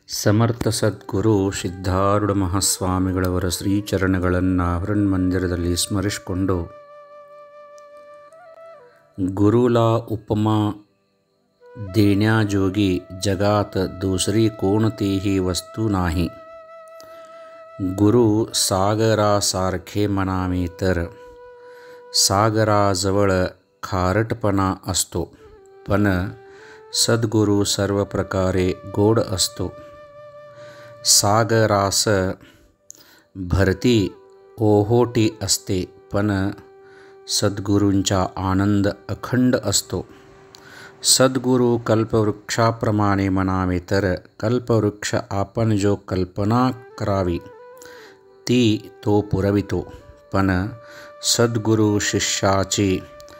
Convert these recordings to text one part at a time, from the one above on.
ಸಮರ್ಥ ಸದ್ಗುರು ಸಿದ್ಧಾರೂಢ ಮಹಾಸ್ವಾಮಿಗಳವರ ಶ್ರೀಚರಣಗಳನ್ನು ಹೃನ್ಮಂದಿರದಲ್ಲಿ ಸ್ಮರಿಸಿಕೊಂಡು ಗುರುला उपमा देण्याजोगी जगात दुसरी कोणतीही वस्तू नाही गुरु सागरासारखे म्हणावे तर सागराजवळ खारटपणा असतो पण सद्गुरू सर्व प्रकारे गोड असतो सागरास भरती ओहोटी असते पण सद्गुरूंचा आनंद अखंड असतो सद्गुरू कल्पवृक्षाप्रमाणे म्हणावे तर कल्पवृक्ष आपण जो कल्पना करावी ती तो पुरवितो पण सद्गुरू शिष्याची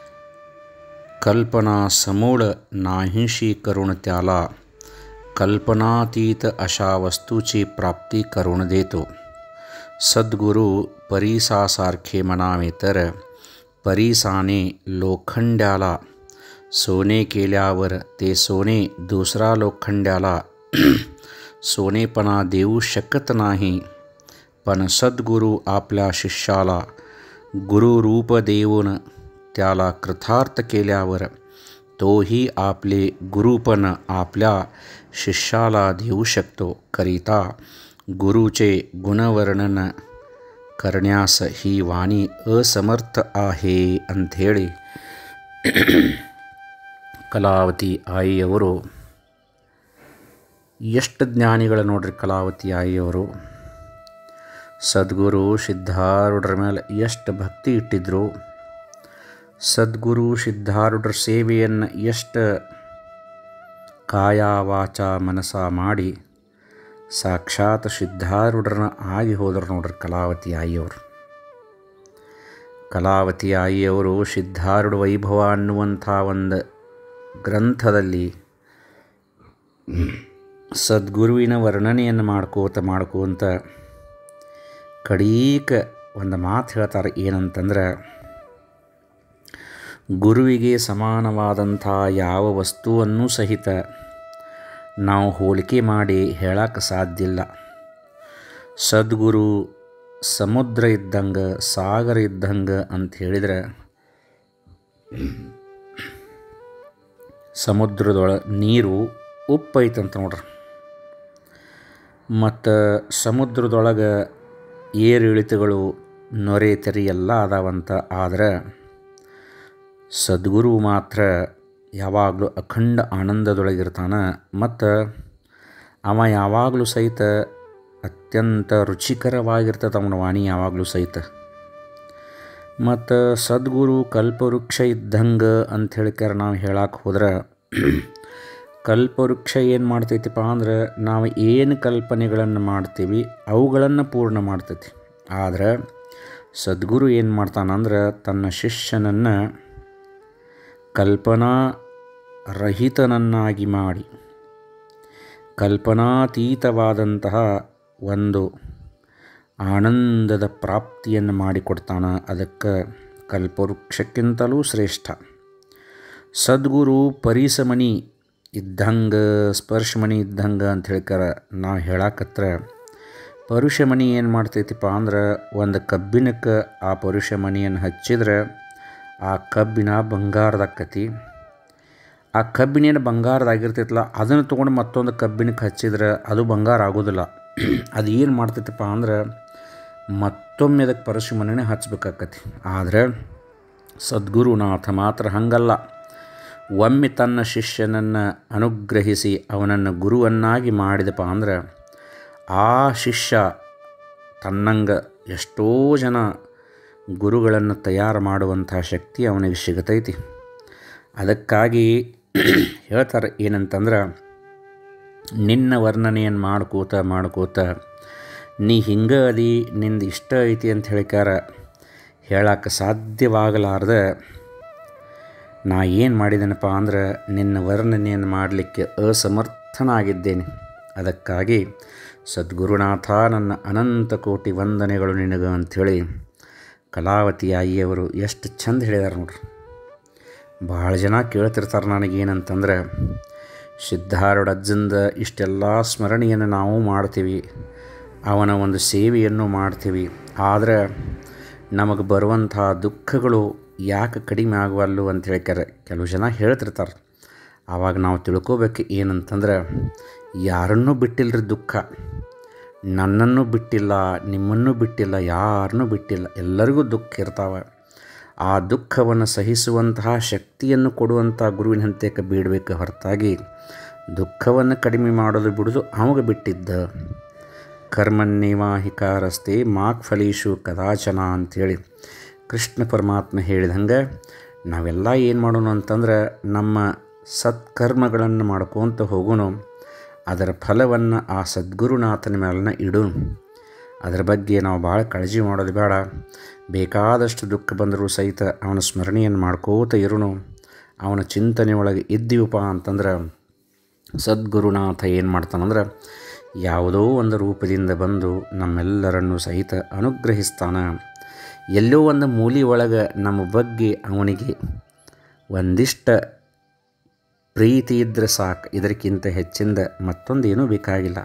कल्पना समूळ नाहीशी करून त्याला कल्पनातीत अशा वस्तूची प्राप्ती करून देतो सद्गुरू परीसासारखे म्हणावे तर परीसाने लोखंड्याला सोने केल्यावर ते सोने दुसरा लोखंड्याला सोनेपणा देऊ शकत नाही पण सद्गुरू आपल्या शिष्याला गुरुरूप देऊन त्याला कृतार्थ केल्यावर तोही आपले गुरुपण आपल्या शिष्याला देऊ शकतो करिता गुरुचे गुणवर्णन करण्यास ही वाणी असमर्थ आहे ಅಂಥೇಳಿ ಕಲಾವತಿ ಆಯಿಯವರು ಎಷ್ಟು ಜ್ಞಾನಿಗಳು ನೋಡ್ರಿ ಕಲಾವತಿ ಆಯಿಯವರು ಸದ್ಗುರು ಸಿದ್ಧಾರೂಢರ ಮೇಲೆ ಎಷ್ಟು ಭಕ್ತಿ ಇಟ್ಟಿದ್ರು ಸದ್ಗುರು ಸಿದ್ಧಾರೂಢರ ಸೇವೆಯನ್ನು ಎಷ್ಟು ಕಾಯ ವಾಚ ಮನಸ ಮಾಡಿ ಸಾಕ್ಷಾತ್ ಸಿದ್ಧಾರೂಢರನ್ನ ಆಗಿ ಹೋದರು ನೋಡ್ರಿ ಕಲಾವತಿ ಆಯಿಯವರು ಕಲಾವತಿ ಆಯಿಯವರು ಸಿದ್ಧಾರೂಢ ವೈಭವ ಅನ್ನುವಂಥ ಒಂದು ಗ್ರಂಥದಲ್ಲಿ ಸದ್ಗುರುವಿನ ವರ್ಣನೆಯನ್ನು ಮಾಡ್ಕೋತ ಮಾಡ್ಕೋತ ಕಡೀಕ ಒಂದು ಮಾತು ಹೇಳ್ತಾರೆ ಏನಂತಂದ್ರೆ ಗುರುವಿಗೆ ಸಮಾನವಾದಂಥ ಯಾವ ವಸ್ತುವನ್ನು ಸಹಿತ ನಾವು ಹೋಲಿಕೆ ಮಾಡಿ ಹೇಳಕ್ಕೆ ಸಾಧ್ಯ ಇಲ್ಲ ಸದ್ಗುರು ಸಮುದ್ರ ಇದ್ದಂಗೆ ಸಾಗರ ಇದ್ದಂಗೆ ಅಂತ ಹೇಳಿದ್ರೆ ಸಮುದ್ರದೊಳಗೆ ನೀರು ಉಪ್ಪು ಐತಂತ ನೋಡ್ರಿ ಮತ್ತು ಸಮುದ್ರದೊಳಗೆ ಏರಿಳಿತಗಳು ನೊರೆ ತೆರಿ ಎಲ್ಲ ಅದಾವಂತ ಆದರೆ ಸದ್ಗುರು ಮಾತ್ರ ಯಾವಾಗಲೂ ಅಖಂಡ ಆನಂದದೊಳಗಿರ್ತಾನೆ ಮತ್ತು ಅವ ಯಾವಾಗಲೂ ಸಹಿತ ಅತ್ಯಂತ ರುಚಿಕರವಾಗಿರ್ತದೆ ಅವನ ವಾಣಿ ಯಾವಾಗಲೂ ಸಹಿತ ಮತ್ತು ಸದ್ಗುರು ಕಲ್ಪವೃಕ್ಷ ಇದ್ದಂಗೆ ಅಂತ ಹೇಳಿಕಾರ ನಾವು ಹೇಳಕ್ಕೆ ಹೋದ್ರೆ ಕಲ್ಪವೃಕ್ಷ ಏನು ಮಾಡ್ತೈತಿಪ್ಪ ಅಂದ್ರೆ ನಾವು ಏನು ಕಲ್ಪನೆಗಳನ್ನು ಮಾಡ್ತೀವಿ ಅವುಗಳನ್ನು ಪೂರ್ಣ ಮಾಡ್ತೈತಿ ಆದರೆ ಸದ್ಗುರು ಏನು ಮಾಡ್ತಾನಂದ್ರೆ ತನ್ನ ಶಿಷ್ಯನನ್ನು ಕಲ್ಪನಾ ರಹಿತನನ್ನಾಗಿ ಮಾಡಿ ಕಲ್ಪನಾತೀತವಾದಂತಹ ಒಂದು ಆನಂದದ ಪ್ರಾಪ್ತಿಯನ್ನು ಮಾಡಿಕೊಡ್ತಾನೆ ಅದಕ್ಕೆ ಕಲ್ಪವೃಕ್ಷಕ್ಕಿಂತಲೂ ಶ್ರೇಷ್ಠ ಸದ್ಗುರು ಪರಿಸಮಣಿ ಇದ್ದಂಗೆ ಸ್ಪರ್ಶಮಣಿ ಇದ್ದಂಗೆ ಅಂತ ಹೇಳ್ಕಾರ ನಾವು ಹೇಳಕತ್ರ ಪರುಷಮಣಿ ಏನು ಮಾಡ್ತೈತಿಪ್ಪ ಅಂದ್ರೆ ಒಂದು ಕಬ್ಬಿಣಕ್ಕೆ ಆ ಪರುಷಮಣಿಯನ್ನು ಹಚ್ಚಿದ್ರೆ ಆ ಕಬ್ಬಿಣ ಬಂಗಾರದಾಕತಿ ಆ ಕಬ್ಬಿಣೇನು ಬಂಗಾರದಾಗಿರ್ತೈತಲ್ಲ ಅದನ್ನು ತೊಗೊಂಡು ಮತ್ತೊಂದು ಕಬ್ಬಿಣಕ್ಕೆ ಹಚ್ಚಿದ್ರೆ ಅದು ಬಂಗಾರ ಆಗೋದಿಲ್ಲ ಅದು ಏನು ಮಾಡ್ತೈತಪ್ಪ ಅಂದ್ರೆ ಮತ್ತೊಮ್ಮೆ ಅದಕ್ಕೆ ಪರಶುಮನೇ ಹಚ್ಬೇಕಾಕತಿ ಆದರೆ ಸದ್ಗುರುನಾಥ ಮಾತ್ರ ಹಂಗಲ್ಲ ಒಮ್ಮೆ ತನ್ನ ಶಿಷ್ಯನನ್ನು ಅನುಗ್ರಹಿಸಿ ಅವನನ್ನು ಗುರುವನ್ನಾಗಿ ಮಾಡಿದಪ್ಪ ಅಂದ್ರೆ ಆ ಶಿಷ್ಯ ತನ್ನಂಗೆ ಎಷ್ಟೋ ಜನ ಗುರುಗಳನ್ನು ತಯಾರು ಮಾಡುವಂಥ ಶಕ್ತಿ ಅವನಿಗೆ ಸಿಗತೈತಿ ಅದಕ್ಕಾಗಿ ಹೇಳ್ತಾರೆ ಏನಂತಂದ್ರೆ ನಿನ್ನ ವರ್ಣನೆಯನ್ನು ಮಾಡ್ಕೋತ ಮಾಡ್ಕೋತ ನೀ ಹಿಂಗೆ ಅದಿ ನಿಂದು ಇಷ್ಟ ಐತಿ ಅಂತ ಹೇಳಿಕಾರ ಹೇಳಕ್ಕೆ ಸಾಧ್ಯವಾಗಲಾರ್ದೆ ನಾ ಏನು ಮಾಡಿದ್ದೇನಪ್ಪ ಅಂದ್ರೆ ನಿನ್ನ ವರ್ಣನೆಯನ್ನು ಮಾಡಲಿಕ್ಕೆ ಅಸಮರ್ಥನಾಗಿದ್ದೇನೆ ಅದಕ್ಕಾಗಿ ಸದ್ಗುರುನಾಥ ನನ್ನ ಅನಂತ ಕೋಟಿ ವಂದನೆಗಳು ನಿನಗೆ ಅಂಥೇಳಿ ಕಲಾವತಿ ಆಯಿಯವರು ಎಷ್ಟು ಚಂದ ಹೇಳಿದಾರೆ ನೋಡ್ರಿ ಭಾಳ ಜನ ಕೇಳ್ತಿರ್ತಾರೆ ನನಗೇನಂತಂದ್ರೆ ಸಿದ್ಧಾರೂಢಜ್ಜಂದ ಇಷ್ಟೆಲ್ಲ ಸ್ಮರಣೆಯನ್ನು ನಾವು ಮಾಡ್ತೀವಿ ಅವನ ಒಂದು ಸೇವೆಯನ್ನು ಮಾಡ್ತೀವಿ ಆದರೆ ನಮಗೆ ಬರುವಂಥ ದುಃಖಗಳು ಯಾಕೆ ಕಡಿಮೆ ಆಗವಲ್ಲು ಅಂತ ಹೇಳ್ತಾರೆ ಕೆಲವು ಜನ ಹೇಳ್ತಿರ್ತಾರೆ ಆವಾಗ ನಾವು ತಿಳ್ಕೋಬೇಕು ಏನಂತಂದ್ರೆ ಯಾರನ್ನೂ ಬಿಟ್ಟಿಲ್ಲರಿ ದುಃಖ ನನ್ನನ್ನು ಬಿಟ್ಟಿಲ್ಲ ನಿಮ್ಮನ್ನು ಬಿಟ್ಟಿಲ್ಲ ಯಾರನ್ನೂ ಬಿಟ್ಟಿಲ್ಲ ಎಲ್ಲರಿಗೂ ದುಃಖ ಇರ್ತಾವೆ ಆ ದುಃಖವನ್ನು ಸಹಿಸುವಂತಹ ಶಕ್ತಿಯನ್ನು ಕೊಡುವಂಥ ಗುರುವಿನ ಹಂತಕ್ಕೆ ಬೇಡಬೇಕು ಹೊರತಾಗಿ ದುಃಖವನ್ನು ಕಡಿಮೆ ಮಾಡೋದು ಬಿಡೋದು ಅವಾಗ ಬಿಟ್ಟಿದ್ದ ಕರ್ಮನ್ನೇವಾಹಿಕಾರಸ್ತೆ ಮಾಕ್ ಫಲೀಶು ಕದಾಚನ ಅಂಥೇಳಿ ಕೃಷ್ಣ ಪರಮಾತ್ಮ ಹೇಳಿದಂಗೆ ನಾವೆಲ್ಲ ಏನು ಮಾಡೋಣ ಅಂತಂದ್ರೆ ನಮ್ಮ ಸತ್ಕರ್ಮಗಳನ್ನು ಮಾಡ್ಕೊತ ಹೋಗೋಣ ಅದರ ಫಲವನ್ನು ಆ ಸದ್ಗುರುನಾಥನ ಮೇಲನ್ನ ಇಡೋಣ ಅದರ ಬಗ್ಗೆ ನಾವು ಭಾಳ ಕಾಳಜಿ ಮಾಡೋದು ಬೇಡ ಬೇಕಾದಷ್ಟು ದುಃಖ ಬಂದರೂ ಸಹಿತ ಅವನ ಸ್ಮರಣೆಯನ್ನು ಮಾಡ್ಕೋತ ಇರೋನು ಅವನ ಚಿಂತನೆ ಒಳಗೆ ಇದ್ದೀವಪ್ಪ ಅಂತಂದ್ರೆ ಸದ್ಗುರುನಾಥ ಏನು ಮಾಡ್ತಾನಂದ್ರೆ ಯಾವುದೋ ಒಂದು ರೂಪದಿಂದ ಬಂದು ನಮ್ಮೆಲ್ಲರನ್ನು ಸಹಿತ ಅನುಗ್ರಹಿಸ್ತಾನ ಎಲ್ಲೋ ಒಂದು ಮೂಲಿ ಒಳಗೆ ನಮ್ಮ ಬಗ್ಗೆ ಅವನಿಗೆ ಒಂದಿಷ್ಟ ಪ್ರೀತಿ ಇದ್ದರೆ ಸಾಕು ಇದಕ್ಕಿಂತ ಹೆಚ್ಚಿಂದ ಮತ್ತೊಂದೇನೂ ಬೇಕಾಗಿಲ್ಲ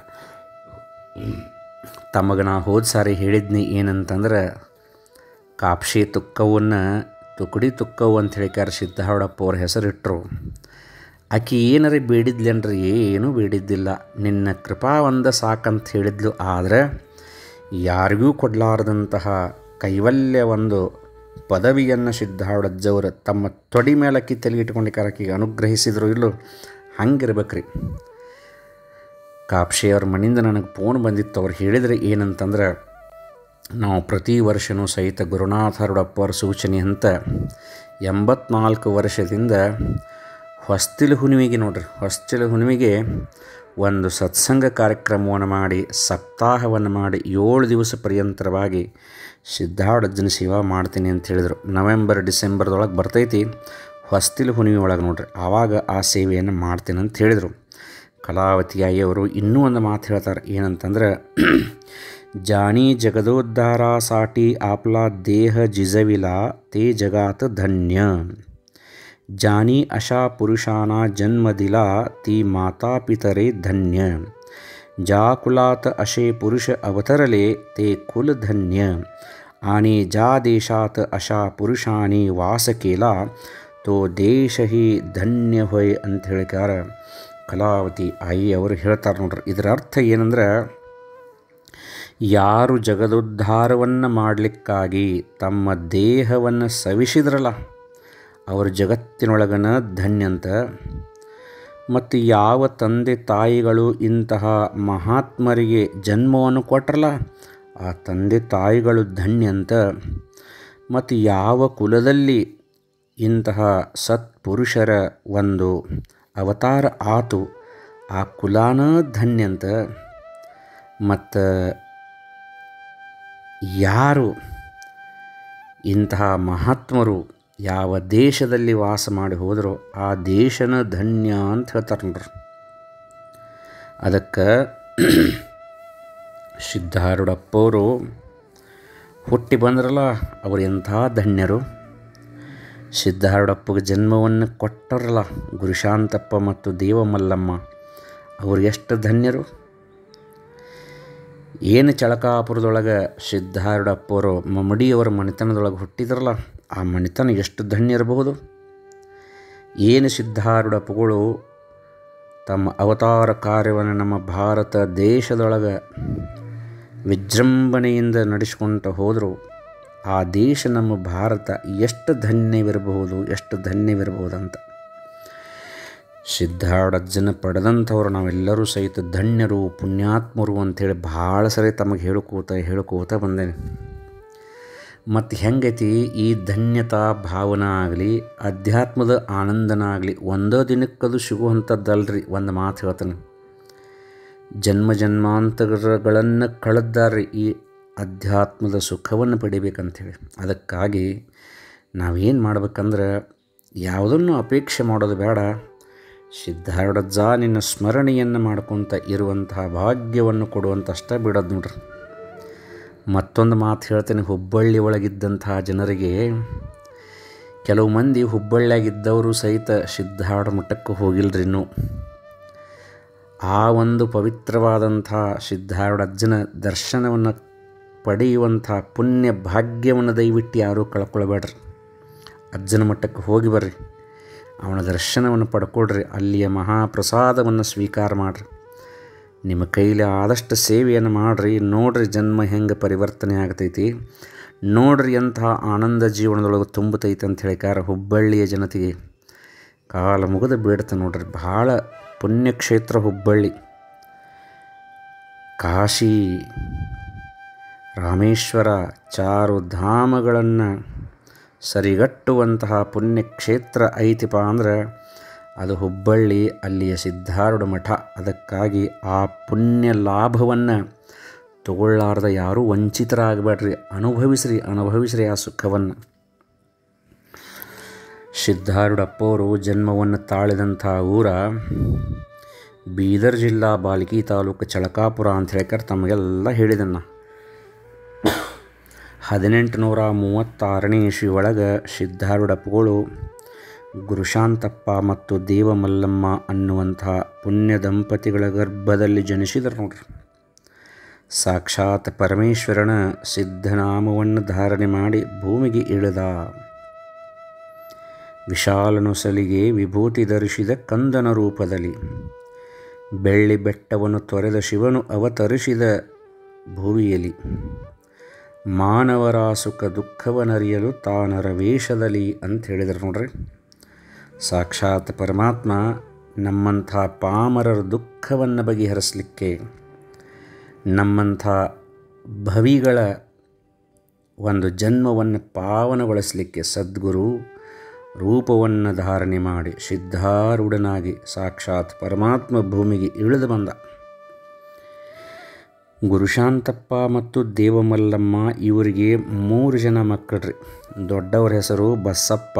ತಮಗೆ ನಾ ಹೋದ ಸಾರಿ ಹೇಳಿದ್ನಿ ಏನಂತಂದ್ರೆ ಕಾಪ್ಶಿ ತುಕ್ಕವನ್ನು ತುಕಡಿ ತುಕ್ಕವು ಅಂತ ಹೇಳಿಕಾರ ಸಿದ್ಧಾರೂಢಪ್ಪ ಅವ್ರ ಹೆಸರಿಟ್ಟರು ಆಕೆ ಏನಾರ ಬೇಡಿದ್ಲೇನ್ರಿ ಏನೂ ಬೇಡಿದ್ದಿಲ್ಲ ನಿನ್ನ ಕೃಪಾ ಒಂದ ಸಾಕಂತ ಹೇಳಿದ್ಲು ಆದರೆ ಯಾರಿಗೂ ಕೊಡಲಾರದಂತಹ ಕೈವಲ್ಯ ಒಂದು ಪದವಿಯನ್ನು ಸಿದ್ಧಾರೂಢಜ್ಜವರು ತಮ್ಮ ತೊಡಿ ಮೇಲಕ್ಕಿ ತಲೆಗಿಟ್ಕೊಂಡಿಕಾರ ಆಕೆಗೆ ಅನುಗ್ರಹಿಸಿದ್ರು ಇಲ್ಲೋ ಹಂಗಿರ್ಬೇಕ್ರಿ ಕಾಪ್ಶಿ ಅವ್ರ ಮನೆಯಿಂದ ನನಗೆ ಫೋನ್ ಬಂದಿತ್ತು ಅವ್ರು ಹೇಳಿದರೆ ಏನಂತಂದ್ರೆ ನಾವು ಪ್ರತಿ ವರ್ಷವೂ ಸಹಿತ ಗುರುನಾಥರುಡಪ್ಪ ಅವ್ರ ಸೂಚನೆ ಅಂತ ಎಂಬತ್ನಾಲ್ಕು ವರ್ಷದಿಂದ ಹೊಸ್ತಿಲು ಹುಣ್ಣಿಮೆಗೆ ನೋಡ್ರಿ ಹೊಸ್ತಿಲು ಹುಣ್ಣಿಮೆಗೆ ಒಂದು ಸತ್ಸಂಗ ಕಾರ್ಯಕ್ರಮವನ್ನು ಮಾಡಿ ಸಪ್ತಾಹವನ್ನು ಮಾಡಿ ಏಳು ದಿವಸ ಪರ್ಯಂತರವಾಗಿ ಸಿದ್ಧಾರೂಢಜ್ಜನ ಸೇವಾ ಮಾಡ್ತೀನಿ ಅಂತ ಹೇಳಿದರು ನವೆಂಬರ್ ಡಿಸೆಂಬರ್ದೊಳಗೆ ಬರ್ತೈತಿ ಹೊಸ್ತಿಲು ಹುಣ್ಣಿಮೆ ಒಳಗೆ ನೋಡ್ರಿ ಆವಾಗ ಆ ಸೇವೆಯನ್ನು ಮಾಡ್ತೀನಿ ಅಂತ ಹೇಳಿದರು ಕಲಾವತಿ ಅವರು ಇನ್ನೂ ಒಂದು ಮಾತು ಹೇಳ್ತಾರೆ ಏನಂತಂದ್ರೆ ಜಾನಿ ಜಗದೋದ್ಧಾರ ಸಾಟಿ ಆಪ್ಲಾ ದೇಹ ಜಿಜವಿಲ ತೇ ಜಗಾತ್ ಧನ್ಯ ಜಾನಿ ಅಶಾ ಪುರುಷಾನ ಜನ್ಮ ದಿಲಾ ती माता पितरे धन्य ज्या कुलात असे पुरुष अवतरले ते कुल धन्य आणि ज्या देशात अशा पुरुषांनी वास केला तो ದೇಶಹಿ ಧನ್ಯ ಹೊಯ್ ಅಂತ ಹೇಳಿಕಾರ ಕಲಾವತಿ ಆಯಿ ಅವರು ಹೇಳ್ತಾರೆ ನೋಡ್ರಿ ಇದರ ಅರ್ಥ ಏನಂದ್ರೆ ಯಾರು ಜಗದುದ್ಧಾರವನ್ನು ಮಾಡಲಿಕ್ಕಾಗಿ ತಮ್ಮ ದೇಹವನ್ನು ಸವಿಸಿದ್ರಲ್ಲ ಅವರು ಜಗತ್ತಿನೊಳಗನ ಧನ್ಯ ಅಂತ ಮತ್ತು ಯಾವ ತಂದೆ ತಾಯಿಗಳು ಇಂತಹ ಮಹಾತ್ಮರಿಗೆ ಜನ್ಮವನ್ನು ಕೊಟ್ರಲ್ಲ ಆ ತಂದೆ ತಾಯಿಗಳು ಧನ್ಯ ಅಂತ ಮತ್ತು ಯಾವ ಕುಲದಲ್ಲಿ ಇಂತಹ ಸತ್ಪುರುಷರ ಒಂದು ಅವತಾರ ಆತು ಆ ಕುಲಾನ ಧನ್ಯ ಅಂತ ಮತ್ತು ಯಾರು ಇಂತಹ ಮಹಾತ್ಮರು ಯಾವ ದೇಶದಲ್ಲಿ ವಾಸ ಮಾಡಿ ಹೋದರೋ ಆ ದೇಶನ ಧನ್ಯ ಅಂತ ಹೇಳ್ತಾರೆ ನೋಡ್ರಿ ಅದಕ್ಕೆ ಸಿದ್ಧಾರೂಢಪ್ಪವರು ಹುಟ್ಟಿ ಬಂದ್ರಲ್ಲ ಅವರು ಎಂಥ ಧನ್ಯರು ಸಿದ್ಧಾರೂಢಪ್ಪಗೆ ಜನ್ಮವನ್ನು ಕೊಟ್ಟರಲ್ಲ ಗುರುಶಾಂತಪ್ಪ ಮತ್ತು ದೇವಮಲ್ಲಮ್ಮ ಅವರು ಎಷ್ಟು ಧನ್ಯರು ಏನು ಚಳಕಾಪುರದೊಳಗೆ ಸಿದ್ಧಾರೂಢಪ್ಪವರು ಮಮ್ಮಡಿಯವರ ಮನೆತನದೊಳಗೆ ಹುಟ್ಟಿದ್ರಲ್ಲ ಆ ಮನೆತನ ಎಷ್ಟು ಧನ್ಯ ಇರಬಹುದು ಏನು ಸಿದ್ಧಾರೂಢಪ್ಪಗಳು ತಮ್ಮ ಅವತಾರ ಕಾರ್ಯವನ್ನು ನಮ್ಮ ಭಾರತ ದೇಶದೊಳಗೆ ವಿಜೃಂಭಣೆಯಿಂದ ನಡೆಸ್ಕೊಂತ ಹೋದರು ಆ ದೇಶ ನಮ್ಮ ಭಾರತ ಎಷ್ಟು ಧನ್ಯವಿರಬಹುದು ಎಷ್ಟು ಧನ್ಯವಿರಬಹುದು ಅಂತ ಸಿದ್ಧಾರೂಢಜ್ಜನ ಪಡೆದಂಥವ್ರು ನಾವೆಲ್ಲರೂ ಸಹಿತ ಧನ್ಯರು ಪುಣ್ಯಾತ್ಮರು ಅಂಥೇಳಿ ಭಾಳ ಸರಿ ತಮಗೆ ಹೇಳ್ಕೋತ ಹೇಳ್ಕೋತ ಬಂದೇನೆ ಮತ್ತು ಹೆಂಗೈತಿ ಈ ಧನ್ಯತಾ ಭಾವನ ಆಗಲಿ ಅಧ್ಯಾತ್ಮದ ಆನಂದನ ಆಗಲಿ ಒಂದೋ ದಿನಕ್ಕದು ಸಿಗುವಂಥದ್ದಲ್ರಿ ಒಂದು ಮಾತು ಹೇಳ್ತಾನೆ ಜನ್ಮ ಜನ್ಮಾಂತರಗಳನ್ನು ಕಳೆದಾರ್ರಿ ಈ ಅಧ್ಯಾತ್ಮದ ಸುಖವನ್ನು ಪಡಿಬೇಕಂಥೇಳಿ ಅದಕ್ಕಾಗಿ ನಾವೇನು ಮಾಡ್ಬೇಕಂದ್ರೆ ಯಾವುದನ್ನು ಅಪೇಕ್ಷೆ ಮಾಡೋದು ಬೇಡ ಸಿದ್ಧಾರೂಢಜ್ಜ ನಿನ್ನ ಸ್ಮರಣೆಯನ್ನು ಮಾಡ್ಕೊತ ಇರುವಂತಹ ಭಾಗ್ಯವನ್ನು ಕೊಡುವಂತಷ್ಟ ಬಿಡೋದು ನೋಡ್ರಿ ಮತ್ತೊಂದು ಮಾತು ಹೇಳ್ತೇನೆ ಹುಬ್ಬಳ್ಳಿ ಒಳಗಿದ್ದಂತಹ ಜನರಿಗೆ ಕೆಲವು ಮಂದಿ ಹುಬ್ಬಳ್ಳಿಯಾಗಿದ್ದವರು ಸಹಿತ ಸಿದ್ಧಾರೂಢ ಮಠಕ್ಕೆ ಹೋಗಿಲ್ರಿ ಇನ್ನೂ ಆ ಒಂದು ಪವಿತ್ರವಾದಂಥ ಸಿದ್ಧಾರೂಢ ಅಜ್ಜನ ದರ್ಶನವನ್ನು ಪಡೆಯುವಂಥ ಪುಣ್ಯ ಭಾಗ್ಯವನ್ನು ದಯವಿಟ್ಟು ಯಾರೂ ಕಳ್ಕೊಳ್ಬೇಡ್ರಿ ಅಜ್ಜನ ಮಟ್ಟಕ್ಕೆ ಹೋಗಿ ಬರ್ರಿ ಅವನ ದರ್ಶನವನ್ನು ಪಡ್ಕೊಳ್ರಿ ಅಲ್ಲಿಯ ಮಹಾಪ್ರಸಾದವನ್ನು ಸ್ವೀಕಾರ ಮಾಡಿರಿ ನಿಮ್ಮ ಕೈಲಿ ಆದಷ್ಟು ಸೇವೆಯನ್ನು ಮಾಡಿರಿ ನೋಡ್ರಿ ಜನ್ಮ ಹೆಂಗೆ ಪರಿವರ್ತನೆ ಆಗ್ತೈತಿ ನೋಡ್ರಿ ಎಂಥ ಆನಂದ ಜೀವನದೊಳಗೆ ತುಂಬತೈತೆ ಅಂತ ಹೇಳಿಕಾರ ಹುಬ್ಬಳ್ಳಿಯ ಜನತೆಗೆ ಕಾಲ ಮುಗಿದು ಬೇಡ್ತ ನೋಡ್ರಿ ಭಾಳ ಪುಣ್ಯಕ್ಷೇತ್ರ ಹುಬ್ಬಳ್ಳಿ ಕಾಶಿ ರಾಮೇಶ್ವರ ಚಾರು ಧಾಮಗಳನ್ನು ಸರಿಗಟ್ಟುವಂತಹ ಪುಣ್ಯಕ್ಷೇತ್ರ ಐತಿಪ ಅಂದ್ರೆ ಅದು ಹುಬ್ಬಳ್ಳಿ ಅಲ್ಲಿಯ ಸಿದ್ಧಾರೂಢ ಮಠ ಅದಕ್ಕಾಗಿ ಆ ಪುಣ್ಯ ಲಾಭವನ್ನು ತಗೊಳ್ಳಾರ್ದ ಯಾರೂ ವಂಚಿತರಾಗಬೇಡ್ರಿ ಅನುಭವಿಸ್ರಿ ಅನುಭವಿಸ್ರಿ ಆ ಸುಖವನ್ನು ಸಿದ್ಧಾರೂಢಪ್ಪವರು ಜನ್ಮವನ್ನು ತಾಳಿದಂಥ ಊರ ಬೀದರ್ ಜಿಲ್ಲಾ ಬಾಲ್ಕಿ ತಾಲೂಕು ಚಳಕಾಪುರ ಅಂತ ಹೇಳ್ಕರ್ ತಮಗೆಲ್ಲ ಹೇಳಿದನ್ನ ಹದಿನೆಂಟು ನೂರ ಮೂವತ್ತಾರನೇ ಇಸ್ವಿ ಒಳಗೆ ಸಿದ್ಧಾರೂಢಪ್ಪಗಳು ಗುರುಶಾಂತಪ್ಪ ಮತ್ತು ದೇವಮಲ್ಲಮ್ಮ ಅನ್ನುವಂಥ ಪುಣ್ಯ ದಂಪತಿಗಳ ಗರ್ಭದಲ್ಲಿ ಜನಿಸಿದರು ನೋಡ್ರಿ ಸಾಕ್ಷಾತ್ ಪರಮೇಶ್ವರನ ಸಿದ್ಧನಾಮವನ್ನು ಧಾರಣೆ ಮಾಡಿ ಭೂಮಿಗೆ ಇಳಿದ ವಿಶಾಲನೊಸಲಿಗೆ ವಿಭೂತಿ ಧರಿಸಿದ ಕಂದನ ರೂಪದಲ್ಲಿ ಬೆಳ್ಳಿ ಬೆಟ್ಟವನ್ನು ತೊರೆದ ಶಿವನು ಅವತರಿಸಿದ ಭುವಿಯಲ್ಲಿ ಮಾನವರ ಸುಖ ದುಃಖವನ್ನರಿಯಲು ತಾನರ ವೇಷದಲ್ಲಿ ಅಂತ ಹೇಳಿದರು ನೋಡ್ರಿ ಸಾಕ್ಷಾತ್ ಪರಮಾತ್ಮ ನಮ್ಮಂಥ ಪಾಮರರ ದುಃಖವನ್ನು ಬಗೆಹರಿಸಲಿಕ್ಕೆ ನಮ್ಮಂಥ ಭವಿಗಳ ಒಂದು ಜನ್ಮವನ್ನು ಪಾವನಗೊಳಿಸಲಿಕ್ಕೆ ಸದ್ಗುರು ರೂಪವನ್ನು ಧಾರಣೆ ಮಾಡಿ ಸಿದ್ಧಾರೂಢನಾಗಿ ಸಾಕ್ಷಾತ್ ಪರಮಾತ್ಮ ಭೂಮಿಗೆ ಇಳಿದು ಬಂದ ಗುರುಶಾಂತಪ್ಪ ಮತ್ತು ದೇವಮಲ್ಲಮ್ಮ ಇವರಿಗೆ ಮೂರು ಜನ ಮಕ್ಕಳ್ರಿ ದೊಡ್ಡವ್ರ ಹೆಸರು ಬಸಪ್ಪ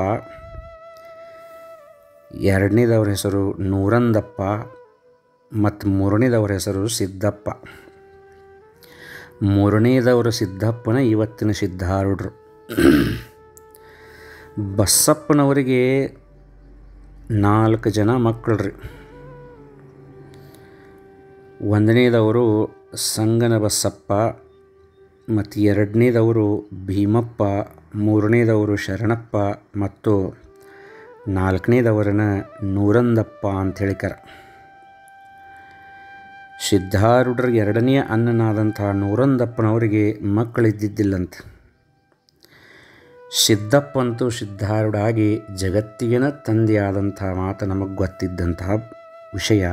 ಎರಡನೇದವ್ರ ಹೆಸರು ನೂರಂದಪ್ಪ ಮತ್ತು ಮೂರನೇದವ್ರ ಹೆಸರು ಸಿದ್ದಪ್ಪ ಮೂರನೇದವರು ಸಿದ್ದಪ್ಪನ ಇವತ್ತಿನ ಸಿದ್ಧಾರೂಢರು ಬಸಪ್ಪನವರಿಗೆ ನಾಲ್ಕು ಜನ ಮಕ್ಕಳ್ರಿ ಒಂದನೇದವರು ಸಂಗನ ಬಸಪ್ಪ ಮತ್ತು ಎರಡನೇದವರು ಭೀಮಪ್ಪ ಮೂರನೇದವರು ಶರಣಪ್ಪ ಮತ್ತು ನಾಲ್ಕನೇದವರನ್ನ ನೂರಂದಪ್ಪ ಅಂತ ಹೇಳಿಕರ ಸಿದ್ಧಾರೂಢರ ಎರಡನೆಯ ಅನ್ನನಾದಂಥ ನೂರಂದಪ್ಪನವರಿಗೆ ಮಕ್ಕಳಿದ್ದಿದ್ದಿಲ್ಲಂತೆ ಸಿದ್ದಪ್ಪ ಅಂತೂ ಸಿದ್ಧಾರೂಢ ಆಗಿ ಜಗತ್ತಿಗೆನ ತಂದೆಯಾದಂಥ ಮಾತು ನಮಗೆ ಗೊತ್ತಿದ್ದಂತಹ ವಿಷಯ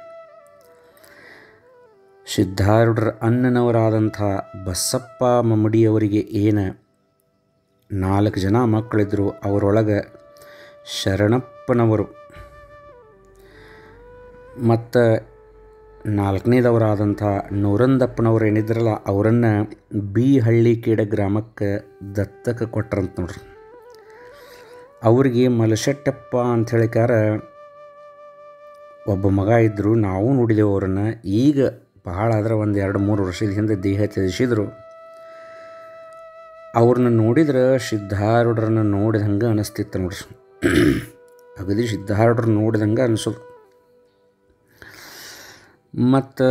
ಸಿದ್ಧಾರೂಢರ ಅನ್ನನವರಾದಂಥ ಬಸಪ್ಪ ಮಮ್ಮಡಿಯವರಿಗೆ ಏನು ನಾಲ್ಕು ಜನ ಮಕ್ಕಳಿದ್ದರು ಅವರೊಳಗೆ ಶರಣಪ್ಪನವರು ಮತ್ತು ನಾಲ್ಕನೇದವರಾದಂಥ ನೂರಂದಪ್ಪನವ್ರು ಏನಿದ್ರಲ್ಲ ಅವರನ್ನು ಬಿ ಹಳ್ಳಿ ಕೀಡ ಗ್ರಾಮಕ್ಕೆ ದತ್ತಕ್ಕೆ ಕೊಟ್ರಂತ ನೋಡ್ರಿ ಅವ್ರಿಗೆ ಮಲಶೆಟ್ಟಪ್ಪ ಅಂತ ಹೇಳಿಕಾರ ಒಬ್ಬ ಮಗ ಇದ್ದರು ನಾವು ನೋಡಿದೆವು ಅವರನ್ನು ಈಗ ಭಾಳ ಆದ್ರೆ ಒಂದು ಎರಡು ಮೂರು ವರ್ಷದ ಹಿಂದೆ ದೇಹ ತ್ಯಜಿಸಿದ್ರು ಅವ್ರನ್ನ ನೋಡಿದ್ರೆ ಸಿದ್ಧಾರೂಢರನ್ನ ನೋಡಿದಂಗೆ ಅನಿಸ್ತಿತ್ತು ನೋಡ್ರಿ ಅಗದಿ ಸಿದ್ಧಾರೂಢರು ನೋಡಿದಂಗೆ ಅನಿಸೋದು ಮತ್ತು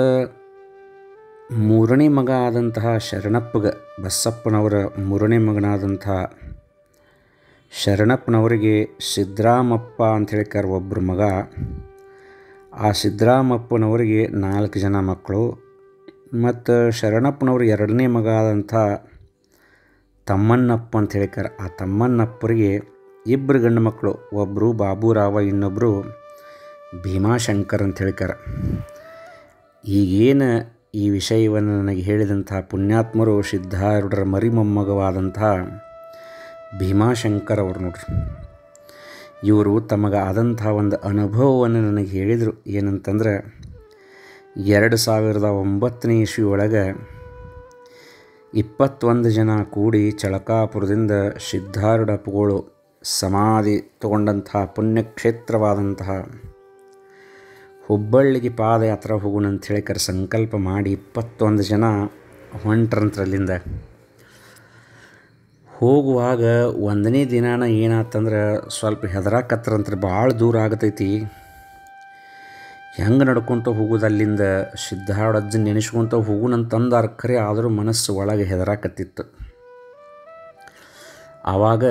ಮೂರನೇ ಮಗ ಆದಂತಹ ಶರಣಪ್ಪಗ ಬಸಪ್ಪನವರ ಮೂರನೇ ಮಗನಾದಂಥ ಶರಣಪ್ಪನವರಿಗೆ ಸಿದ್ದರಾಮಪ್ಪ ಅಂತ ಹೇಳಿಕಾರ ಒಬ್ಬರು ಮಗ ಆ ಸಿದ್ದರಾಮಪ್ಪನವರಿಗೆ ನಾಲ್ಕು ಜನ ಮಕ್ಕಳು ಮತ್ತು ಶರಣಪ್ಪನವ್ರ ಎರಡನೇ ಮಗ ಆದಂಥ ತಮ್ಮಣ್ಣಪ್ಪ ಅಂತ ಹೇಳಿಕಾರ ಆ ತಮ್ಮಣ್ಣಪ್ಪರಿಗೆ ಇಬ್ಬರು ಗಂಡು ಮಕ್ಕಳು ಒಬ್ಬರು ಬಾಬುರಾವ ಇನ್ನೊಬ್ಬರು ಭೀಮಾಶಂಕರ್ ಅಂತ ಹೇಳಿಕಾರ ಈಗೇನು ಈ ವಿಷಯವನ್ನು ನನಗೆ ಹೇಳಿದಂಥ ಪುಣ್ಯಾತ್ಮರು ಸಿದ್ಧಾರೂಢರ ಮರಿಮೊಮ್ಮಗವಾದಂಥ ಭೀಮಾಶಂಕರ್ ಅವರು ನೋಡ್ರಿ ಇವರು ತಮಗೆ ಆದಂಥ ಒಂದು ಅನುಭವವನ್ನು ನನಗೆ ಹೇಳಿದರು ಏನಂತಂದ್ರೆ ಎರಡು ಸಾವಿರದ ಒಂಬತ್ತನೇ ಇಸ್ವಿ ಒಳಗೆ ಇಪ್ಪತ್ತೊಂದು ಜನ ಕೂಡಿ ಚಳಕಾಪುರದಿಂದ ಸಿದ್ಧಾರೂಢಪ್ಪಗಳು ಸಮಾಧಿ ತಗೊಂಡಂತಹ ಪುಣ್ಯಕ್ಷೇತ್ರವಾದಂತಹ ಹುಬ್ಬಳ್ಳಿಗೆ ಪಾದಯಾತ್ರೆ ಹೋಗೋಣ ಅಂತ ಹೇಳಿಕರ ಸಂಕಲ್ಪ ಮಾಡಿ ಇಪ್ಪತ್ತೊಂದು ಜನ ಹೊಂಟ್ರಂತ್ರಲ್ಲಿಂದ ಹೋಗುವಾಗ ಒಂದನೇ ದಿನಾನ ಏನಾತಂದ್ರೆ ಸ್ವಲ್ಪ ಹೆದರಾಕತ್ರಂತ್ರ ಭಾಳ ದೂರ ಆಗತೈತಿ ಹೆಂಗೆ ನಡ್ಕೊತ ಹೋಗೋದು ಅಲ್ಲಿಂದ ಸಿದ್ಧಾರೂಢಜ್ಜನ ನೆನೆಸ್ಕೊತ ಹೋಗುನಂತಂದಾರ ಖರೆ ಆದರೂ ಮನಸ್ಸು ಒಳಗೆ ಹೆದರಾಕತ್ತಿತ್ತು ಆವಾಗ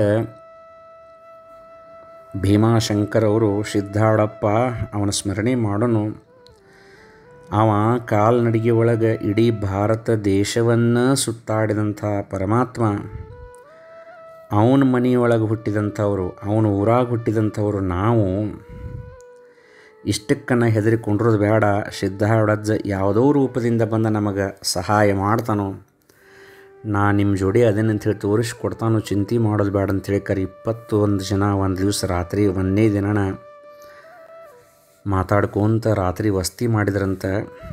ಭೀಮಾಶಂಕರ್ ಅವರು ಸಿದ್ಧಾರೂಢಪ್ಪ ಅವನ ಸ್ಮರಣೆ ಮಾಡೋನು ಅವ ಕಾಲ್ನಡಿಗೆ ಒಳಗೆ ಇಡೀ ಭಾರತ ದೇಶವನ್ನು ಸುತ್ತಾಡಿದಂಥ ಪರಮಾತ್ಮ ಅವನ ಮನೆಯೊಳಗೆ ಹುಟ್ಟಿದಂಥವರು ಅವನ ಊರಾಗ ಹುಟ್ಟಿದಂಥವರು ನಾವು ಇಷ್ಟಕ್ಕನ ಹೆದರಿಕೊಂಡಿರೋದು ಬೇಡ ಸಿದ್ಧಾರೂಢಜ್ಜ ಯಾವುದೋ ರೂಪದಿಂದ ಬಂದ ನಮಗೆ ಸಹಾಯ ಮಾಡ್ತಾನೋ ನಾ ನಿಮ್ಮ ಜೋಡಿ ಅದೇನಂತ ಹೇಳಿ ತೋರಿಸ್ಕೊಡ್ತಾನೋ ಚಿಂತೆ ಮಾಡೋದು ಬೇಡ ಅಂತೇಳಿ ಕರೆ ಇಪ್ಪತ್ತು ಒಂದು ಜನ ಒಂದು ದಿವಸ ರಾತ್ರಿ ಒಂದನೇ ದಿನನ ಮಾತಾಡ್ಕೊಂತ ರಾತ್ರಿ ವಸ್ತಿ ಮಾಡಿದ್ರಂತ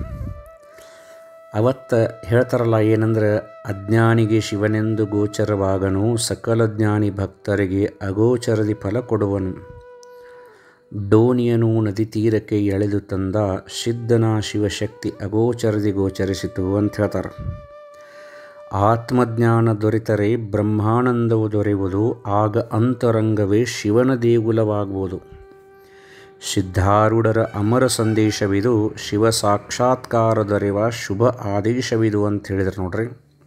ಅವತ್ತು ಹೇಳ್ತಾರಲ್ಲ ಏನಂದ್ರೆ ಅಜ್ಞಾನಿಗೆ ಶಿವನೆಂದು ಗೋಚರವಾಗನು ಸಕಲ ಜ್ಞಾನಿ ಭಕ್ತರಿಗೆ ಅಗೋಚರದಿ ಫಲ ಕೊಡುವನು ಡೋನಿಯನು ನದಿ ತೀರಕ್ಕೆ ಎಳೆದು ತಂದ ಸಿದ್ಧನ ಶಿವಶಕ್ತಿ ಅಗೋಚರದಿ ಗೋಚರಿಸಿತು ಅಂತ ಹೇಳ್ತಾರೆ ಆತ್ಮಜ್ಞಾನ ದೊರೆತರೆ ಬ್ರಹ್ಮಾನಂದವು ದೊರೆಯುವುದು ಆಗ ಅಂತರಂಗವೇ ಶಿವನ ದೇಗುಲವಾಗುವುದು ಸಿದ್ಧಾರೂಢರ ಅಮರ ಸಂದೇಶವಿದು ಶಿವ ಸಾಕ್ಷಾತ್ಕಾರ ದೊರೆಯುವ ಶುಭ ಆದೇಶವಿದು ಅಂತ ಹೇಳಿದ್ರು ನೋಡ್ರಿ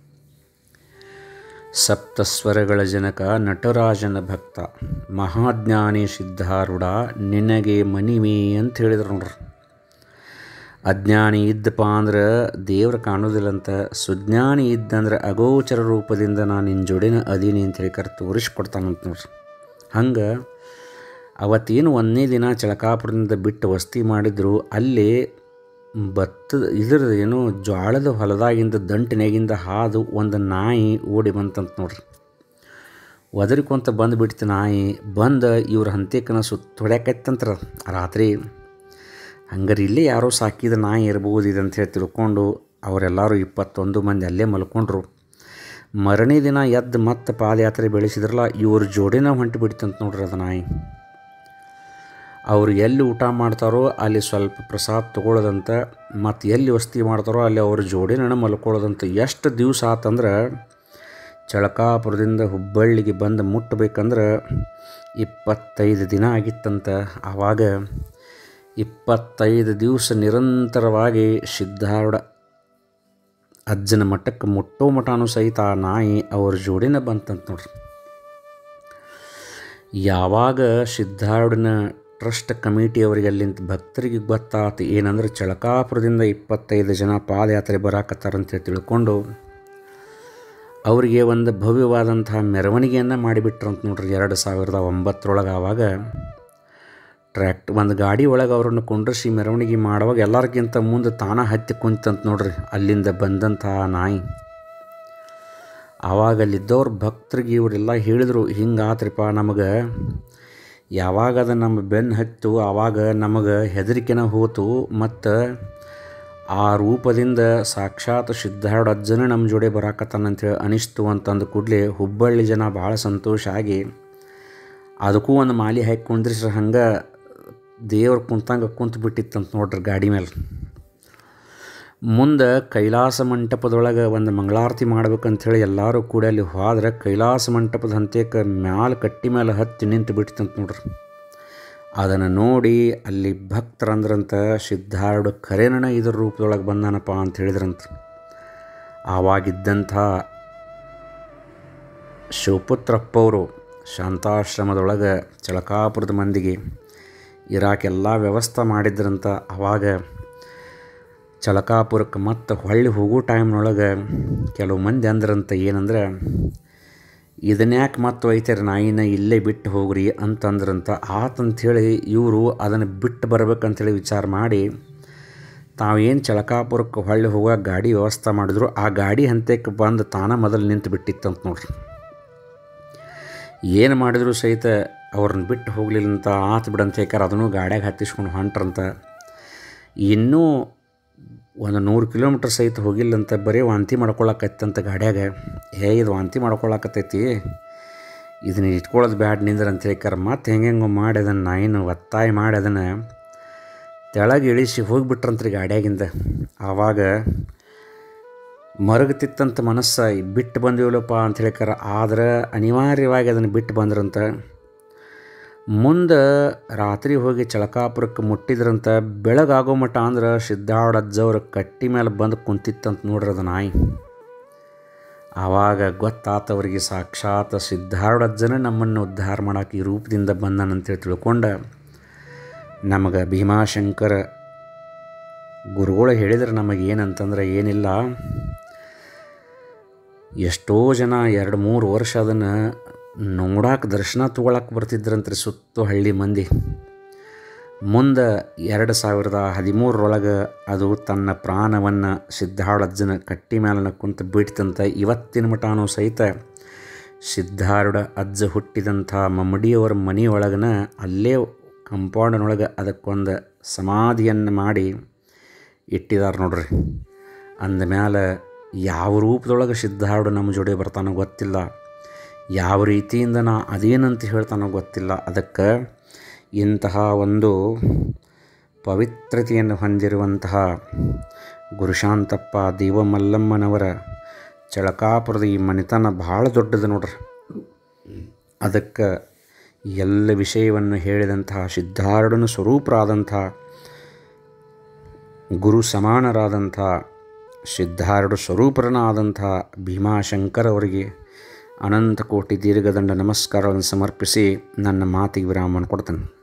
ಸಪ್ತಸ್ವರಗಳ ಜನಕ ನಟರಾಜನ ಭಕ್ತ ಮಹಾಜ್ಞಾನಿ ಸಿದ್ಧಾರೂಢ ನಿನಗೆ ಮನಿಮೆ ಅಂತ ಹೇಳಿದ್ರು ನೋಡ್ರಿ ಅಜ್ಞಾನಿ ಇದ್ದಪ್ಪ ಅಂದ್ರೆ ದೇವ್ರು ಕಾಣೋದಿಲ್ಲಂತ ಸುಜ್ಞಾನಿ ಇದ್ದಂದ್ರೆ ಅಗೋಚರ ರೂಪದಿಂದ ನಾನು ನಿನ್ನ ಜೋಡಿನ ಅದೀನಿ ಅಂತೇಳಿ ಕರೆ ತೋರಿಸ್ಕೊಡ್ತಾನಂತ ನೋಡ್ರಿ ಹಂಗೆ ಅವತ್ತೇನು ಒಂದನೇ ದಿನ ಚಳಕಾಪುರದಿಂದ ಬಿಟ್ಟು ವಸ್ತಿ ಮಾಡಿದ್ರು ಅಲ್ಲಿ ಭತ್ತದ ಇದ್ರ ಏನು ಜ್ವಾಳದ ಹೊಲದಾಗಿಂದ ದಂಟಿನಾಗಿಂದ ಹಾದು ಒಂದು ನಾಯಿ ಓಡಿ ಬಂತಂತ ನೋಡ್ರಿ ಒದರಿಕೊಂತ ಬಂದುಬಿಡ್ತು ನಾಯಿ ಬಂದು ಇವ್ರ ಹಂತೇಕನ ಸುತ್ತ ಹೊಡ್ಯಾಕತ್ತಂತ್ರ ರಾತ್ರಿ ಹಂಗಾರೆ ಇಲ್ಲೇ ಯಾರೋ ಸಾಕಿದ ನಾಯಿ ಇರ್ಬೋದು ಇದಂತ ಹೇಳಿ ತಿಳ್ಕೊಂಡು ಅವರೆಲ್ಲರೂ ಇಪ್ಪತ್ತೊಂದು ಮಂದಿ ಅಲ್ಲೇ ಮಲ್ಕೊಂಡ್ರು ಮರನೇ ದಿನ ಎದ್ದು ಮತ್ತೆ ಪಾದಯಾತ್ರೆ ಬೆಳೆಸಿದ್ರಲ್ಲ ಇವ್ರ ಜೋಡಿನ ಹೊಂಟು ಬಿಡ್ತಂತ ನೋಡ್ರಿ ಅದು ನಾಯಿ ಅವರು ಎಲ್ಲಿ ಊಟ ಮಾಡ್ತಾರೋ ಅಲ್ಲಿ ಸ್ವಲ್ಪ ಪ್ರಸಾದ ತೊಗೊಳ್ಳೋದಂತ ಮತ್ತು ಎಲ್ಲಿ ವಸ್ತಿ ಮಾಡ್ತಾರೋ ಅಲ್ಲಿ ಅವ್ರ ಜೋಡಿನ ಮಲ್ಕೊಳ್ಳೋದಂತ ಎಷ್ಟು ದಿವಸ ಆತಂದ್ರೆ ಚಳಕಾಪುರದಿಂದ ಹುಬ್ಬಳ್ಳಿಗೆ ಬಂದು ಮುಟ್ಟಬೇಕಂದ್ರೆ ಇಪ್ಪತ್ತೈದು ದಿನ ಆಗಿತ್ತಂತ ಆವಾಗ ಇಪ್ಪತ್ತೈದು ದಿವಸ ನಿರಂತರವಾಗಿ ಸಿದ್ಧಾರೂಢ ಅಜ್ಜನ ಮಠಕ್ಕೆ ಮುಟ್ಟೋ ಮಠನೂ ಸಹಿತ ಆ ನಾಯಿ ಅವ್ರ ಜೋಡಿನ ಬಂತಂತ ನೋಡ್ರಿ ಯಾವಾಗ ಸಿದ್ಧಾರೂಢನ ಟ್ರಸ್ಟ್ ಕಮಿಟಿಯವರಿಗೆ ಅಲ್ಲಿಂದ ಭಕ್ತರಿಗೆ ಗೊತ್ತಾತು ಏನಂದ್ರೆ ಚಳಕಾಪುರದಿಂದ ಇಪ್ಪತ್ತೈದು ಜನ ಪಾದಯಾತ್ರೆ ಬರಾಕತ್ತಾರಂತೇಳಿ ತಿಳ್ಕೊಂಡು ಅವರಿಗೆ ಒಂದು ಭವ್ಯವಾದಂತಹ ಮೆರವಣಿಗೆಯನ್ನು ಮಾಡಿಬಿಟ್ರಂತ ನೋಡ್ರಿ ಎರಡು ಸಾವಿರದ ಒಂಬತ್ತರೊಳಗೆ ಆವಾಗ ಟ್ರ್ಯಾಕ್ಟ್ ಒಂದು ಗಾಡಿ ಒಳಗೆ ಅವ್ರನ್ನ ಕುಂಡ್ರಿಸಿ ಮೆರವಣಿಗೆ ಮಾಡುವಾಗ ಎಲ್ಲರಿಗಿಂತ ಮುಂದೆ ತಾನ ಹತ್ತಿ ಕುಂತಂತ ನೋಡ್ರಿ ಅಲ್ಲಿಂದ ಬಂದಂತಹ ನಾಯಿ ಆವಾಗ ಅಲ್ಲಿದ್ದವ್ರ ಭಕ್ತರಿಗೆ ಇವರೆಲ್ಲ ಹೇಳಿದರು ಹಿಂಗಾತ್ರಿಪ್ಪ ನಮಗೆ ಯಾವಾಗ ಅದು ನಮ್ಮ ಬೆನ್ನು ಹತ್ತು ಆವಾಗ ನಮಗೆ ಹೆದರಿಕೆನ ಹೋತು ಮತ್ತು ಆ ರೂಪದಿಂದ ಸಾಕ್ಷಾತ್ ಸಿದ್ಧಾರೂಢ ಅಜ್ಜನೇ ನಮ್ಮ ಜೋಡಿ ಬರಾಕತ್ತಾನಂತೇಳಿ ಅನಿಸ್ತು ಅಂತಂದು ಕೂಡಲೇ ಹುಬ್ಬಳ್ಳಿ ಜನ ಭಾಳ ಸಂತೋಷ ಆಗಿ ಅದಕ್ಕೂ ಒಂದು ಮಾಲಿ ಹಾಕಿ ಕುಂದ್ರಿಸ್ರೆ ಹಂಗೆ ದೇವ್ರು ಕುಂತಂಗೆ ಕುಂತು ಬಿಟ್ಟಿತ್ತಂತ ನೋಡ್ರಿ ಗಾಡಿ ಮೇಲೆ ಮುಂದೆ ಕೈಲಾಸ ಮಂಟಪದೊಳಗೆ ಒಂದು ಮಂಗಳಾರತಿ ಮಾಡ್ಬೇಕಂಥೇಳಿ ಎಲ್ಲರೂ ಕೂಡ ಅಲ್ಲಿ ಹೋದ್ರೆ ಕೈಲಾಸ ಮಂಟಪದ ಹಂತಕ್ಕೆ ಮ್ಯಾಲ ಕಟ್ಟಿ ಮೇಲೆ ಹತ್ತಿ ನಿಂತು ಬಿಟ್ಟಿತ್ತಂತ ನೋಡ್ರಿ ಅದನ್ನು ನೋಡಿ ಅಲ್ಲಿ ಭಕ್ತರಂದ್ರಂತ ಸಿದ್ಧಾರೂಢ ಖರೇನ ಇದ್ರ ರೂಪದೊಳಗೆ ಬಂದಾನಪ್ಪ ಅಂತ ಹೇಳಿದ್ರಂತ ಆವಾಗಿದ್ದಂಥ ಶಿವಪುತ್ರಪ್ಪವರು ಶಾಂತಾಶ್ರಮದೊಳಗೆ ಚಳಕಾಪುರದ ಮಂದಿಗೆ ಇರಾಕೆಲ್ಲ ವ್ಯವಸ್ಥೆ ಮಾಡಿದ್ರಂತ ಆವಾಗ ಚಳಕಾಪುರಕ್ಕೆ ಮತ್ತೆ ಹೊಳ್ಳಿ ಹೋಗೋ ಟೈಮ್ನೊಳಗೆ ಕೆಲವು ಮಂದಿ ಅಂದ್ರಂತ ಏನಂದ್ರೆ ಇದನ್ಯಾಕೆ ಮತ್ತೆ ಒಯ್ತಾರೆ ನಾಯಿನ ಇಲ್ಲೇ ಬಿಟ್ಟು ಹೋಗ್ರಿ ಅಂತಂದ್ರಂತ ಆತಂಥೇಳಿ ಇವರು ಅದನ್ನು ಬಿಟ್ಟು ಬರ್ಬೇಕಂತೇಳಿ ವಿಚಾರ ಮಾಡಿ ತಾವೇನು ಚಳಕಾಪುರಕ್ಕೆ ಹೊಳ್ಳಿ ಹೋಗೋ ಗಾಡಿ ವ್ಯವಸ್ಥೆ ಮಾಡಿದ್ರು ಆ ಗಾಡಿ ಹಂತಕ್ಕೆ ಬಂದು ತಾನ ಮೊದಲು ನಿಂತು ಬಿಟ್ಟಿತ್ತಂತ ನೋಡ್ರಿ ಏನು ಮಾಡಿದ್ರು ಸಹಿತ ಅವ್ರನ್ನ ಬಿಟ್ಟು ಹೋಗಲಿಲ್ಲ ಅಂತ ಆತು ಬಿಡಂತ ಯಾಕಾರ ಅದನ್ನು ಗಾಡ್ಯಾಗ ಹತ್ತಿಸ್ಕೊಂಡು ಹೊಂಟ್ರಂತ ಇನ್ನೂ ಒಂದು ನೂರು ಕಿಲೋಮೀಟ್ರ್ ಸಹಿತ ಹೋಗಿಲ್ಲಂತ ಬರೀ ವಾಂತಿ ಮಾಡ್ಕೊಳಕತ್ತಂತ ಗಾಡ್ಯಾಗ ಹೇ ಇದು ವಾಂತಿ ಮಾಡ್ಕೊಳಕತ್ತೈತಿ ಇದನ್ನ ಇಟ್ಕೊಳ್ಳೋದು ಬ್ಯಾಡ್ ನಿಂದ್ರ ಅಂತ ಹೇಳ್ಕಾರ ಮತ್ತೆ ಹೆಂಗೆ ಹೆಂಗೋ ಮಾಡಿ ಅದನ್ನು ನಾಯಿನ ಒತ್ತಾಯ ಮಾಡಿ ಅದನ್ನು ತೆಳಗೆ ಇಳಿಸಿ ಹೋಗಿಬಿಟ್ರಂತ್ರಿ ಗಾಡ್ಯಾಗಿಂದ ಆವಾಗ ಮರಗತಿತ್ತಂತ ಮನಸ್ಸ ಬಿಟ್ಟು ಬಂದಿವಲ್ಲಪ್ಪ ಅಂತ ಹೇಳ್ಕಾರ ಆದ್ರೆ ಅನಿವಾರ್ಯವಾಗಿ ಅದನ್ನು ಬಿಟ್ಟು ಬಂದ್ರಂತ ಮುಂದೆ ರಾತ್ರಿ ಹೋಗಿ ಚಳಕಾಪುರಕ್ಕೆ ಮುಟ್ಟಿದ್ರಂತ ಬೆಳಗಾಗೋ ಮಟ್ಟ ಅಂದ್ರೆ ಸಿದ್ಧಾರೂಢ ಅಜ್ಜವ್ರ ಕಟ್ಟಿ ಮೇಲೆ ಬಂದು ಕುಂತಿತ್ತಂತ ನೋಡ್ರಿ ಅದು ನಾಯಿ ಆವಾಗ ಗೊತ್ತಾತವ್ರಿಗೆ ಸಾಕ್ಷಾತ್ ಸಿದ್ಧಾರೂಢ ಅಜ್ಜನೇ ನಮ್ಮನ್ನು ಉದ್ಧಾರ ಮಾಡೋಕೆ ಈ ರೂಪದಿಂದ ಬಂದಾನಂತೇಳಿ ತಿಳ್ಕೊಂಡ ನಮಗೆ ಭೀಮಾಶಂಕರ ಗುರುಗಳು ಹೇಳಿದ್ರೆ ನಮಗೆ ಏನಂತಂದ್ರೆ ಏನಿಲ್ಲ ಎಷ್ಟೋ ಜನ ಎರಡು ಮೂರು ವರ್ಷ ಅದನ್ನು ನೋಡಕ್ಕೆ ದರ್ಶನ ತೊಗೊಳಕ್ಕೆ ಬರ್ತಿದ್ರಂತ್ರಿ ಸುತ್ತು ಹಳ್ಳಿ ಮಂದಿ ಮುಂದೆ ಎರಡು ಸಾವಿರದ ಹದಿಮೂರರೊಳಗೆ ಅದು ತನ್ನ ಪ್ರಾಣವನ್ನು ಸಿದ್ಧಾರೂಢಜ್ಜನ ಕಟ್ಟಿ ಮೇಲನ ಕುಂತು ಬಿಡ್ತಂತ ಇವತ್ತಿನ ಮಟಾನು ಸಹಿತ ಸಿದ್ಧಾರೂಢ ಅಜ್ಜ ಹುಟ್ಟಿದಂಥ ಮಮ್ಮಡಿಯವರ ಮನೆಯೊಳಗನ ಅಲ್ಲೇ ಕಂಪೌಂಡ್ನೊಳಗೆ ಅದಕ್ಕೊಂದು ಸಮಾಧಿಯನ್ನು ಮಾಡಿ ಇಟ್ಟಿದ್ದಾರೆ ನೋಡ್ರಿ ಅಂದಮೇಲೆ ಯಾವ ರೂಪದೊಳಗೆ ಸಿದ್ಧಾರೂಢ ನಮ್ಮ ಜೋಡಿ ಬರ್ತಾನೋ ಗೊತ್ತಿಲ್ಲ ಯಾವ ರೀತಿಯಿಂದ ನಾ ಅದೇನಂತ ಹೇಳ್ತಾನೋ ಗೊತ್ತಿಲ್ಲ ಅದಕ್ಕೆ ಇಂತಹ ಒಂದು ಪವಿತ್ರತೆಯನ್ನು ಹೊಂದಿರುವಂತಹ ಗುರುಶಾಂತಪ್ಪ ದೇವಮಲ್ಲಮ್ಮನವರ ಚಳಕಾಪುರದ ಈ ಮನೆತನ ಭಾಳ ದೊಡ್ಡದು ನೋಡ್ರಿ ಅದಕ್ಕೆ ಎಲ್ಲ ವಿಷಯವನ್ನು ಹೇಳಿದಂತಹ ಸಿದ್ಧಾರೂಢನ ಸ್ವರೂಪರಾದಂಥ ಗುರು ಸಮಾನರಾದಂಥ ಸಿದ್ಧಾರೂಢ ಸ್ವರೂಪರನಾದಂಥ ಭೀಮಾಶಂಕರ್ ಅವರಿಗೆ ಅನಂತ ಕೋಟಿ ದೀರ್ಘದಂಡ ನಮಸ್ಕಾರಗಳನ್ನು ಸಮರ್ಪಿಸಿ ನನ್ನ ಮಾತಿಗೆ ವಿರಾಮವನ್ನು ಕೊಡ್ತೇನೆ